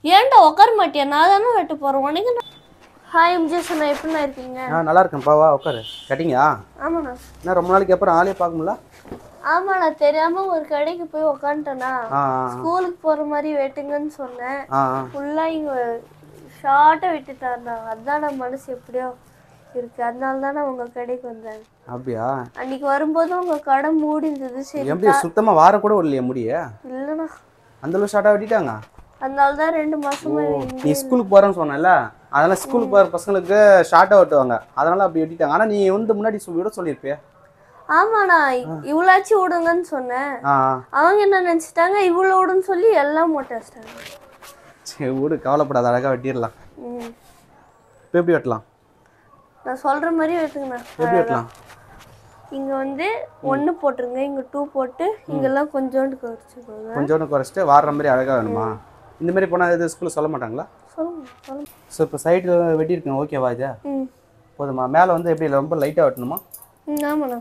ஏன்டா உட்கார மாட்டியா நான் தானே வெட்ட போறேன் உனக்கு என்ன ஹாய் எம்ஜிஎஸ் அண்ணா எப்படிண்ணா இருக்கீங்க ஆ நல்லா இருக்கேன்ப்பா வா உட்காரு கட்டிங்கா ஆமாண்ணா என்ன ரொம்ப நாளைக்கு அப்புறம் ஆளே பார்க்க முடியல ஆமாண்ணா தெரியாம ஒரு கடைக்கு போய் உக்காந்துட்டேனா ஆ ஸ்கூலுக்கு போற மாதிரி வெட்டுங்கன்னு சொன்னேன் ஆ ஆ ஃபுல்லா இங்க ஷார்ட்டா விட்டுட்டாருண்ணா அதான் நான் மனசு எப்படியோ இருக்கு அதனால தான் நான் உங்க கடைக்கு வந்தேன் அப்படியா அன்னைக்கு வரும்போது உங்க கடை மூடி இருந்தது சரி எப்படி சுத்தமாக வாரம் கூட இல்லையா முடிய இல்லைண்ணா அந்த அளவு ஷார்ட்டாக வெட்டிட்டாங்க அதனால தான் ரெண்டு மாசமா நீ ஸ்கூலுக்கு போகிறேன்னு சொன்னல அதெல்லாம் ஸ்கூலுக்கு போகிற பசங்களுக்கு ஷார்ட்டாக வெட்டுவாங்க அதனால அப்படி வெட்டிட்டாங்க ஆனால் நீ வந்து முன்னாடி சொல்லி விட சொல்லியிருப்பியா ஆமாண்ணா இவ்வளாச்சும் விடுங்கன்னு சொன்னேன் ஆ அவங்க என்ன நினைச்சிட்டாங்க இவ்வளோ விடுன்னு சொல்லி எல்லாம் மொட்டை வச்சிட்டாங்க சரி விடு கவலைப்படாத அழகாக வெட்டிடலாம் ம் இப்போ எப்படி வெட்டலாம் நான் சொல்ற மாதிரி வெட்டுங்கண்ணா எப்படி வெட்டலாம் இங்க வந்து ஒண்ணு போட்டுருங்க இங்க டூ போட்டு இங்கெல்லாம் கொஞ்சோண்டு குறைச்சிக்கோங்க கொஞ்சோண்டு குறைச்சிட்டு வாடுற மாதிரி அழகாக வேணுமா இந்த மாதிரி போனால் இது ஸ்கூலில் சொல்ல மாட்டாங்களா சொல்லுங்க சொல்லுங்க ஸோ இப்போ சைடில் வெட்டியிருக்கேன் ஓகேவா இது ம் போதுமா மேலே வந்து எப்படி ரொம்ப லைட்டாக வெட்டணுமா ம் ஆமாண்ணா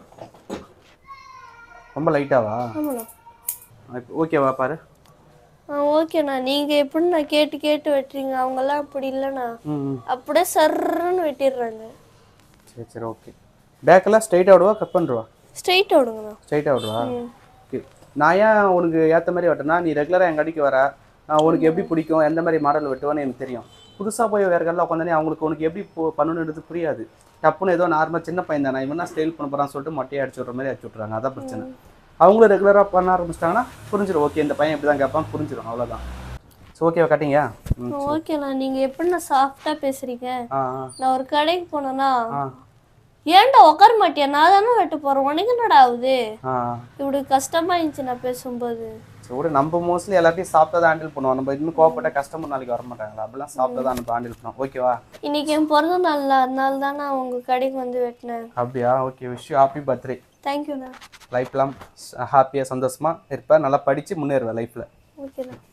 ரொம்ப லைட்டாவா ஆமாண்ணா இப்போ ஓகேவா பாரு ஆ ஓகேண்ணா நீங்க எப்படிண்ணா கேட்டு கேட்டு வெட்டுறீங்க அவங்கெல்லாம் அப்படி இல்லைண்ணா ம் ம். அப்படியே சர்ன்னு வெட்டிடுறாங்க சரி சரி ஓகே பேக்கெல்லாம் ஸ்ட்ரைட்டாக விடுவா கட் பண்ணுறவா ஸ்ட்ரைட் விடுங்கண்ணா ஸ்ட்ரைட்டாக விடுவா ஓகே நான் ஏன் உனக்கு ஏற்ற மாதிரி வெட்டினா நீ ரெகுலராக என் கடைக்கு வர நான் உனக்கு எப்படி பிடிக்கும் எந்த மாதிரி மாடல் வெட்டுவேன்னு எனக்கு தெரியும் புதுசாக போய் வேறு கடையில் உட்காந்தே அவங்களுக்கு உனக்கு எப்படி போ- பண்ணணுன்றது புரியாது டப்புன்னு ஏதோ நார்மலாக சின்ன பையன் தானே இவன் ஸ்டைல் பண்ண போகிறான்னு சொல்லிட்டு மொட்டையை அடிச்சு விட்ற மாதிரி அடிச்சு விட்றாங்க அதான் பிரச்சனை அவங்களும் ரெகுலராக பண்ண ஆரம்பிச்சிட்டாங்கன்னா புரிஞ்சிடும் ஓகே இந்த பையன் இப்படி தான் கேட்பான் புரிஞ்சிடும் அவ்வளோதான் ஸோ ஓகேவா கட்டிங்க ம் ஓகேண்ணா நீங்க எப்படிண்ணா சாஃப்டா பேசுறீங்க ஆ ஆ நான் ஒரு கடைக்கு போனேன்னா ஆ ஏன்டா உட்கார மாட்டியா நான் தானே வெட்ட போறேன் உனக்கு என்னடா ஆகுது ஆ இப்படி கஷ்டமா இருந்துச்சு நான் பேசும்போது ஸோ கூட நம்ம மோஸ்ட்லி எல்லாத்தையும் சாப்பிட்டா தான் ஹேண்டில் பண்ணுவோம் நம்ம இன்னும் கோவப்பட்ட கஸ்டமர் நாளைக்கு வர மாட்டாங்களா அப்படிலாம் சாப்பிட்டா தான் நம்ம ஹேண்டில் பண்ணுவோம் ஓகேவா இன்னைக்கு என் பிறந்த நாள் அதனால தான் நான் உங்க கடைக்கு வந்து வெட்டினேன் அப்படியா ஓகே விஷ் ஹாப்பி பர்த்டே தேங்க்யூண்ணா லைஃப்லாம் ஹாப்பியாக சந்தோஷமாக இருப்பேன் நல்லா படித்து முன்னேறுவேன் லைஃப்பில் ஓகேண்ணா